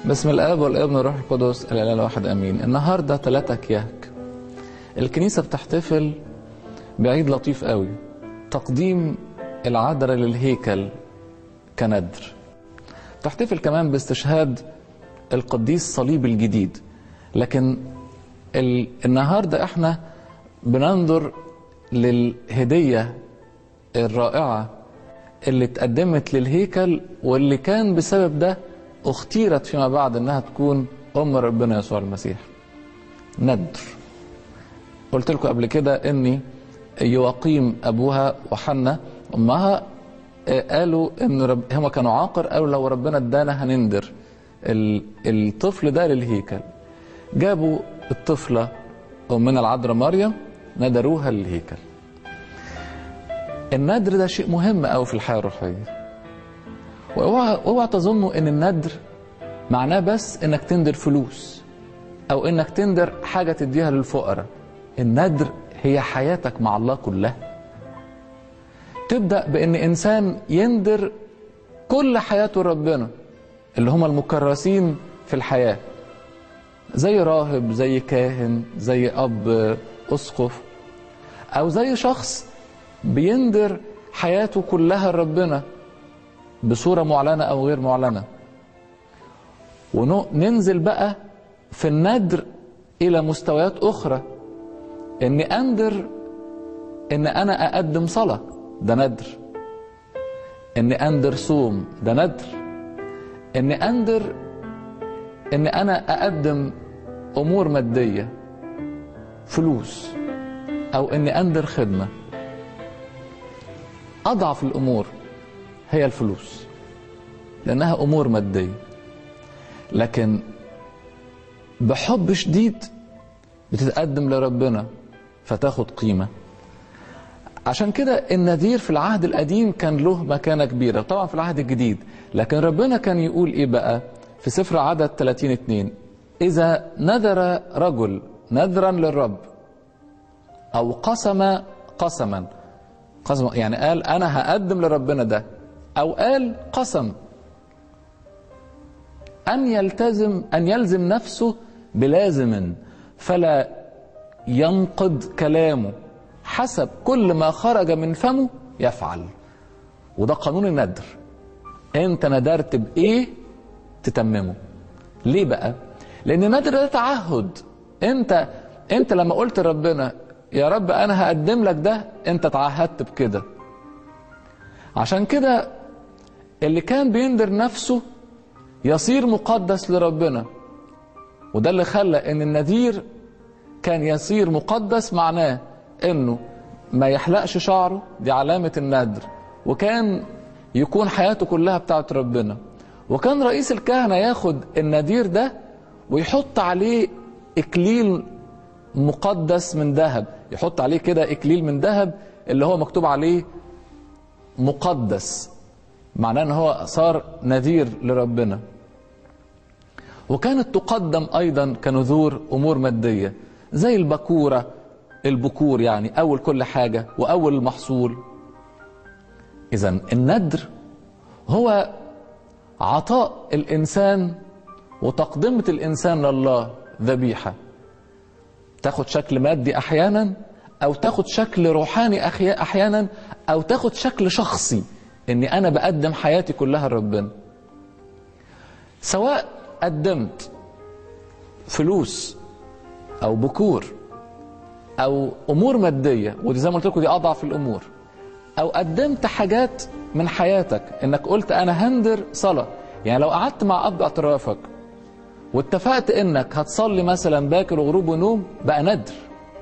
بسم الاب والابن والروح القدس الاله الواحد امين النهارده ثلاثة كياك الكنيسه بتحتفل بعيد لطيف قوي تقديم العذراء للهيكل كندر تحتفل كمان باستشهاد القديس صليب الجديد لكن ال... النهارده احنا بننظر للهديه الرائعه اللي اتقدمت للهيكل واللي كان بسبب ده اختيرت فيما بعد انها تكون ام ربنا يسوع المسيح ندر قلت لكم قبل كده اني يواقيم ابوها وحنا امها قالوا ان رب هم كانوا عاقر قالوا لو ربنا ادانا هنندر الطفل ده للهيكل جابوا الطفله امنا العذراء مريم ندروها للهيكل الندر ده شيء مهم قوي في الحياه الروحيه واوعى اوعى تظنوا ان الندر معناه بس انك تندر فلوس او انك تندر حاجه تديها للفقراء الندر هي حياتك مع الله كلها تبدا بان انسان يندر كل حياته ربنا اللي هم المكرسين في الحياه زي راهب زي كاهن زي اب اسقف او زي شخص بيندر حياته كلها لربنا بصورة معلنة أو غير معلنة وننزل بقى في الندر إلى مستويات أخرى إني أندر إن أنا أقدم صلاة ده ندر إني أندر صوم ده ندر إني أندر إن أنا أقدم أمور مادية فلوس أو إني أندر خدمة أضعف الأمور هي الفلوس لأنها أمور مادية لكن بحب شديد بتتقدم لربنا فتاخد قيمة عشان كده النذير في العهد القديم كان له مكانة كبيرة طبعا في العهد الجديد لكن ربنا كان يقول إيه بقى في سفر عدد 30 2 إذا نذر رجل نذرا للرب أو قسم قسما قسم يعني قال أنا هقدم لربنا ده أو قال قسم أن يلتزم أن يلزم نفسه بلازم فلا ينقض كلامه حسب كل ما خرج من فمه يفعل وده قانون الندر انت ندرت بايه تتممه ليه بقى لان الندر ده تعهد انت انت لما قلت لربنا يا رب انا هقدم لك ده انت تعهدت بكده عشان كده اللي كان بيندر نفسه يصير مقدس لربنا وده اللي خلى ان النذير كان يصير مقدس معناه انه ما يحلقش شعره دي علامة الندر وكان يكون حياته كلها بتاعت ربنا وكان رئيس الكهنة ياخد النذير ده ويحط عليه اكليل مقدس من ذهب يحط عليه كده اكليل من ذهب اللي هو مكتوب عليه مقدس معناه ان هو صار نذير لربنا وكانت تقدم ايضا كنذور امور ماديه زي البكوره البكور يعني اول كل حاجه واول المحصول اذا الندر هو عطاء الانسان وتقدمه الانسان لله ذبيحه تاخد شكل مادي احيانا او تاخد شكل روحاني احيانا او تاخد شكل شخصي اني انا بقدم حياتي كلها لربنا سواء قدمت فلوس او بكور او امور ماديه ودي زي ما قلت لكم دي اضعف الامور او قدمت حاجات من حياتك انك قلت انا هندر صلاه يعني لو قعدت مع اب اعترافك واتفقت انك هتصلي مثلا باكر وغروب ونوم بقى ندر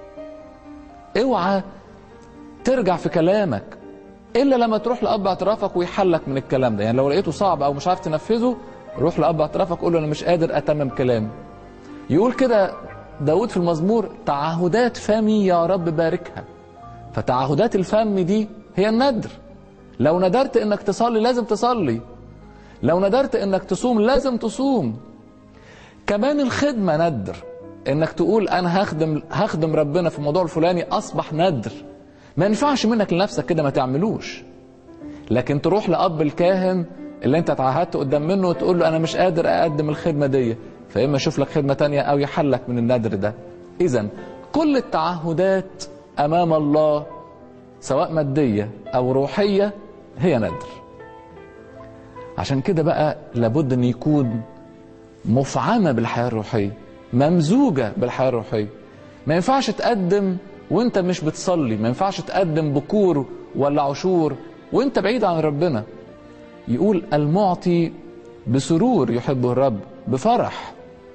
اوعى ترجع في كلامك الا لما تروح لاب اعترافك ويحلك من الكلام ده يعني لو لقيته صعب او مش عارف تنفذه روح لاب اعترافك قول له انا مش قادر اتمم كلامي يقول كده داود في المزمور تعهدات فمي يا رب باركها فتعهدات الفم دي هي الندر لو ندرت انك تصلي لازم تصلي لو ندرت انك تصوم لازم تصوم كمان الخدمة ندر انك تقول انا هخدم هخدم ربنا في الموضوع الفلاني اصبح ندر ما ينفعش منك لنفسك كده ما تعملوش لكن تروح لاب الكاهن اللي انت اتعهدت قدام منه وتقول له انا مش قادر اقدم الخدمه دي فاما يشوف لك خدمه تانية او يحلك من النذر ده اذا كل التعهدات امام الله سواء ماديه او روحيه هي نذر عشان كده بقى لابد ان يكون مفعمه بالحياه الروحيه ممزوجه بالحياه الروحيه ما ينفعش تقدم وانت مش بتصلي ما ينفعش تقدم بكور ولا عشور وانت بعيد عن ربنا يقول المعطي بسرور يحبه الرب بفرح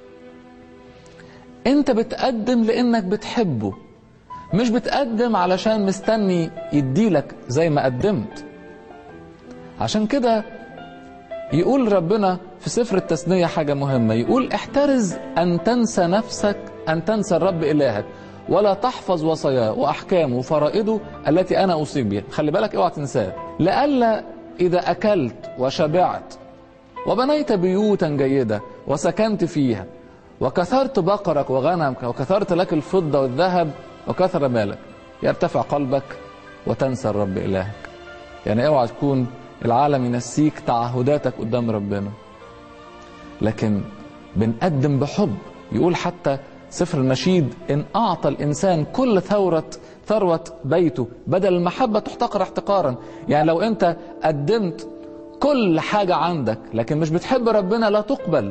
انت بتقدم لانك بتحبه مش بتقدم علشان مستني يديلك زي ما قدمت عشان كده يقول ربنا في سفر التثنية حاجة مهمة يقول احترز أن تنسى نفسك أن تنسى الرب إلهك ولا تحفظ وصاياه وأحكامه وفرائضه التي أنا أصيب بها خلي بالك اوعى تنساه لئلا إذا أكلت وشبعت وبنيت بيوتا جيدة وسكنت فيها وكثرت بقرك وغنمك وكثرت لك الفضة والذهب وكثر مالك يرتفع قلبك وتنسى الرب إلهك يعني اوعى تكون العالم ينسيك تعهداتك قدام ربنا لكن بنقدم بحب يقول حتى سفر النشيد إن أعطى الإنسان كل ثورة ثروة بيته بدل المحبة تحتقر احتقارا يعني لو أنت قدمت كل حاجة عندك لكن مش بتحب ربنا لا تقبل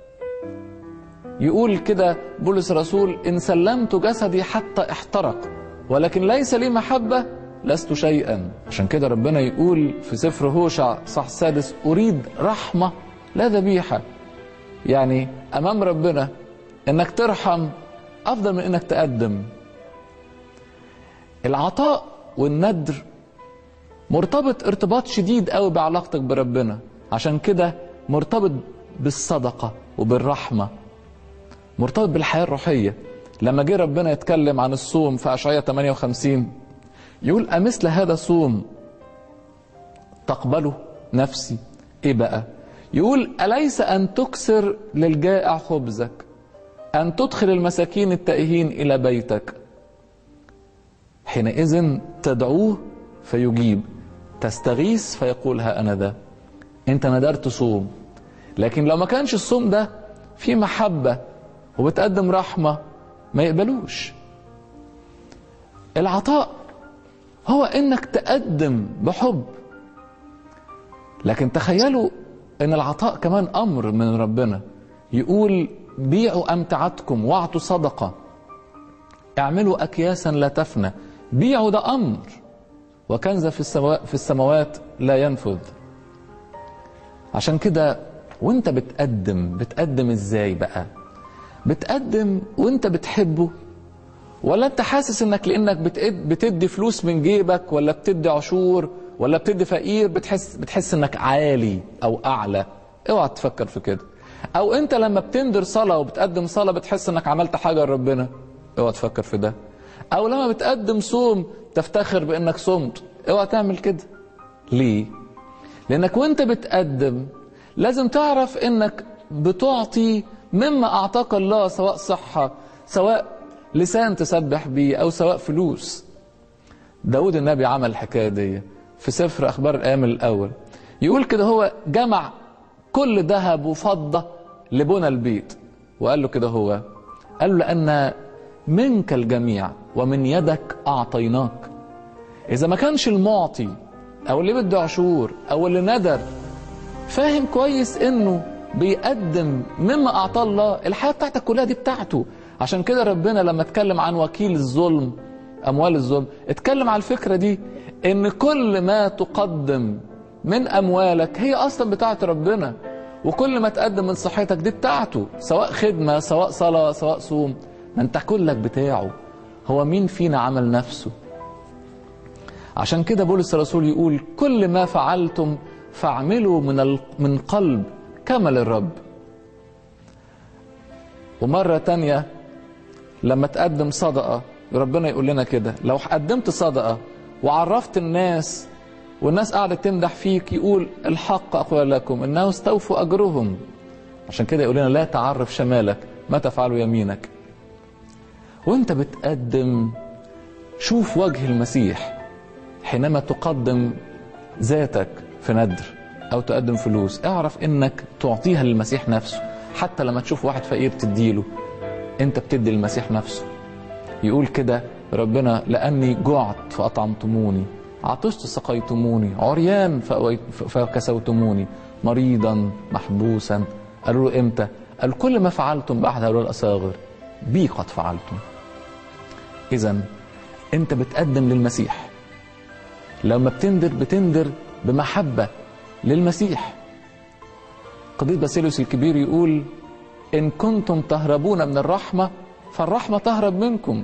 يقول كده بولس الرسول إن سلمت جسدي حتى احترق ولكن ليس لي محبة لست شيئا عشان كده ربنا يقول في سفر هوشع صح السادس أريد رحمة لا ذبيحة يعني أمام ربنا إنك ترحم أفضل من إنك تقدم العطاء والندر مرتبط ارتباط شديد قوي بعلاقتك بربنا عشان كده مرتبط بالصدقة وبالرحمة مرتبط بالحياة الروحية لما جه ربنا يتكلم عن الصوم في أشعية 58 يقول أمثل هذا الصوم تقبله نفسي إيه بقى يقول أليس أن تكسر للجائع خبزك أن تدخل المساكين التائهين إلى بيتك حينئذ تدعوه فيجيب تستغيث فيقول ها أنا ذا أنت ندرت صوم لكن لو ما كانش الصوم ده في محبة وبتقدم رحمة ما يقبلوش العطاء هو انك تقدم بحب لكن تخيلوا ان العطاء كمان امر من ربنا يقول بيعوا امتعتكم واعطوا صدقه اعملوا اكياسا لا تفنى بيعوا ده امر وكنز في السماوات, في السماوات لا ينفذ عشان كده وانت بتقدم بتقدم ازاي بقى بتقدم وانت بتحبه ولا انت حاسس انك لانك بتدي فلوس من جيبك ولا بتدي عشور ولا بتدي فقير بتحس بتحس انك عالي او اعلى اوعى تفكر في كده او انت لما بتندر صلاه وبتقدم صلاه بتحس انك عملت حاجه لربنا اوعى تفكر في ده او لما بتقدم صوم تفتخر بانك صمت اوعى تعمل كده ليه لانك وانت بتقدم لازم تعرف انك بتعطي مما اعطاك الله سواء صحه سواء لسان تسبح بيه او سواء فلوس داود النبي عمل الحكايه دي في سفر اخبار الايام الاول يقول كده هو جمع كل ذهب وفضه لبنى البيت وقال له كده هو قال له لان منك الجميع ومن يدك اعطيناك اذا ما كانش المعطي او اللي بده عشور او اللي ندر فاهم كويس انه بيقدم مما اعطاه الله الحياه بتاعتك كلها دي بتاعته عشان كده ربنا لما اتكلم عن وكيل الظلم اموال الظلم اتكلم على الفكره دي ان كل ما تقدم من اموالك هي اصلا بتاعت ربنا وكل ما تقدم من صحتك دي بتاعته سواء خدمه سواء صلاه سواء صوم ما انت كلك بتاعه هو مين فينا عمل نفسه عشان كده بولس الرسول يقول كل ما فعلتم فاعملوا من من قلب كما للرب ومرة تانية لما تقدم صدقة ربنا يقول لنا كده لو قدمت صدقة وعرفت الناس والناس قاعدة تمدح فيك يقول الحق أقول لكم إنه استوفوا أجرهم عشان كده يقول لنا لا تعرف شمالك ما تفعل يمينك وانت بتقدم شوف وجه المسيح حينما تقدم ذاتك في ندر او تقدم فلوس اعرف انك تعطيها للمسيح نفسه حتى لما تشوف واحد فقير تديله انت بتدي للمسيح نفسه يقول كده ربنا لاني جعت فاطعمتموني عطشت سقيتموني عريان فأويت- فكسوتموني مريضا محبوسا قالوا له امتى قال كل ما فعلتم باحد هؤلاء الاصاغر بي قد فعلتم اذا انت بتقدم للمسيح لما بتندر بتندر بمحبه للمسيح قديس باسيليوس الكبير يقول ان كنتم تهربون من الرحمه فالرحمه تهرب منكم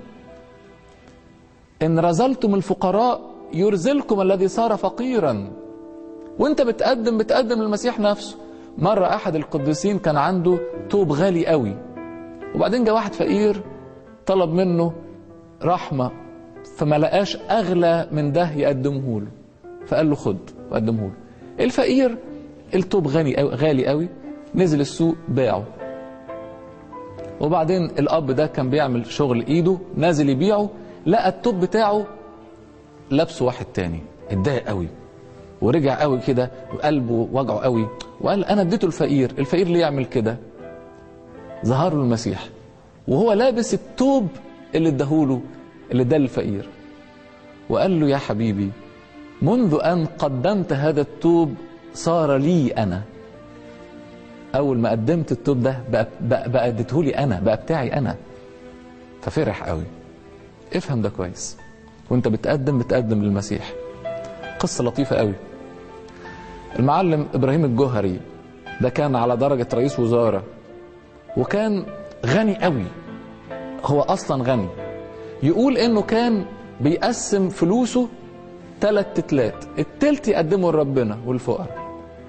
ان رزلتم الفقراء يرزلكم الذي صار فقيرا وانت بتقدم بتقدم للمسيح نفسه مرة احد القديسين كان عنده توب غالي قوي وبعدين جاء واحد فقير طلب منه رحمة فما لقاش اغلى من ده يقدمه له فقال له خد وقدمه له الفقير التوب غني قوي غالي قوي نزل السوق باعه وبعدين الاب ده كان بيعمل شغل ايده نازل يبيعه لقى التوب بتاعه لابسه واحد تاني اتضايق قوي ورجع قوي كده وقلبه وجعه قوي وقال انا اديته الفقير الفقير ليه يعمل كده ظهر له المسيح وهو لابس التوب اللي اداهوله اللي اداه للفقير وقال له يا حبيبي منذ ان قدمت هذا التوب صار لي انا اول ما قدمت التوب ده بقى بقى, بقى اديتهولي انا بقى بتاعي انا ففرح قوي افهم ده كويس وانت بتقدم بتقدم للمسيح قصة لطيفة قوي المعلم إبراهيم الجوهري ده كان على درجة رئيس وزارة وكان غني قوي هو أصلا غني يقول إنه كان بيقسم فلوسه تلات تتلات التلت يقدمه لربنا والفقراء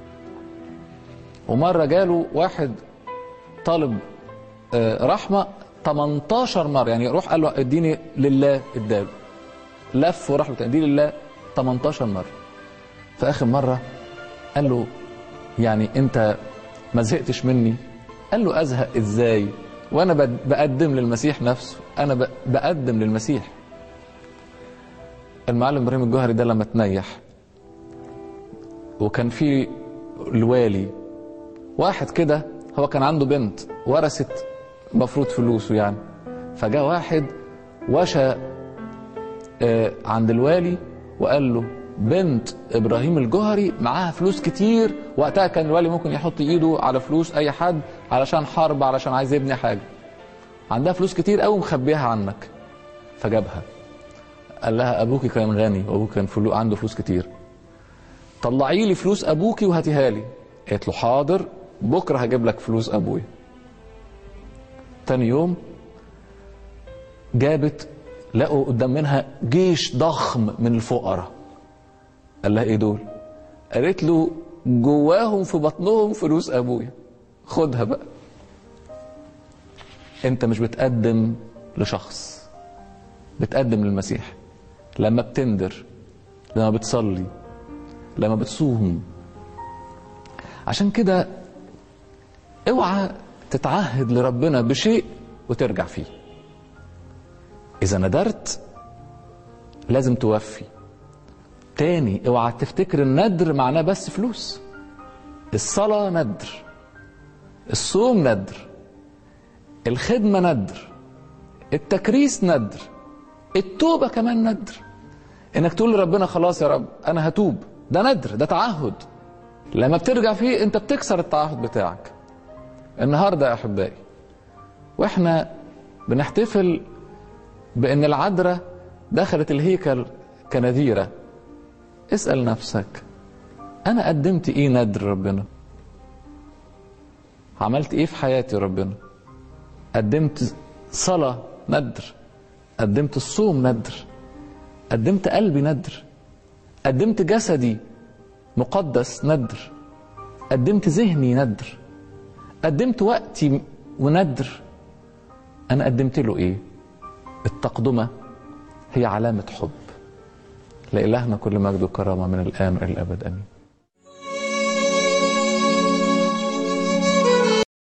ومرة جاله واحد طالب آه، رحمة 18 مرة يعني روح قال له اديني لله اداله لف وراح له تاني، اديني لله 18 مرة في آخر مرة قال له يعني أنت ما زهقتش مني قال له أزهق إزاي وأنا بد- بقدم للمسيح نفسه أنا ب- بقدم للمسيح المعلم إبراهيم الجوهري ده لما تنيح وكان في الوالي واحد كده هو كان عنده بنت ورثت مفروض فلوسه يعني فجاء واحد وشى آه، عند الوالي وقال له بنت ابراهيم الجوهري معاها فلوس كتير وقتها كان الوالي ممكن يحط ايده على فلوس اي حد علشان حرب علشان عايز يبني حاجه عندها فلوس كتير قوي مخبيها عنك فجابها قال لها ابوكي كان غني وابوك كان فلو عنده فلوس كتير طلعي لي فلوس ابوكي وهاتيها لي قالت له حاضر بكره هجيب لك فلوس ابويا تاني يوم جابت لقوا قدام منها جيش ضخم من الفقراء قال لها ايه دول قالت له جواهم في بطنهم فلوس ابويا خدها بقى انت مش بتقدم لشخص بتقدم للمسيح لما بتندر لما بتصلي لما بتصوم عشان كده اوعى تتعهد لربنا بشيء وترجع فيه اذا ندرت لازم توفي تاني اوعى تفتكر الندر معناه بس فلوس الصلاة ندر الصوم ندر الخدمة ندر التكريس ندر التوبة كمان ندر انك تقول لربنا خلاص يا رب انا هتوب ده ندر ده تعهد لما بترجع فيه انت بتكسر التعهد بتاعك النهارده يا احبائي واحنا بنحتفل بان العذراء دخلت الهيكل كنذيره اسال نفسك انا قدمت ايه ندر ربنا عملت ايه في حياتي ربنا قدمت صلاه ندر قدمت الصوم ندر قدمت قلبي ندر قدمت جسدي مقدس ندر قدمت ذهني ندر قدمت وقتي وندر انا قدمت له ايه التقدمه هي علامه حب لإلهنا كل مجد وكرامه من الان والى الابد امين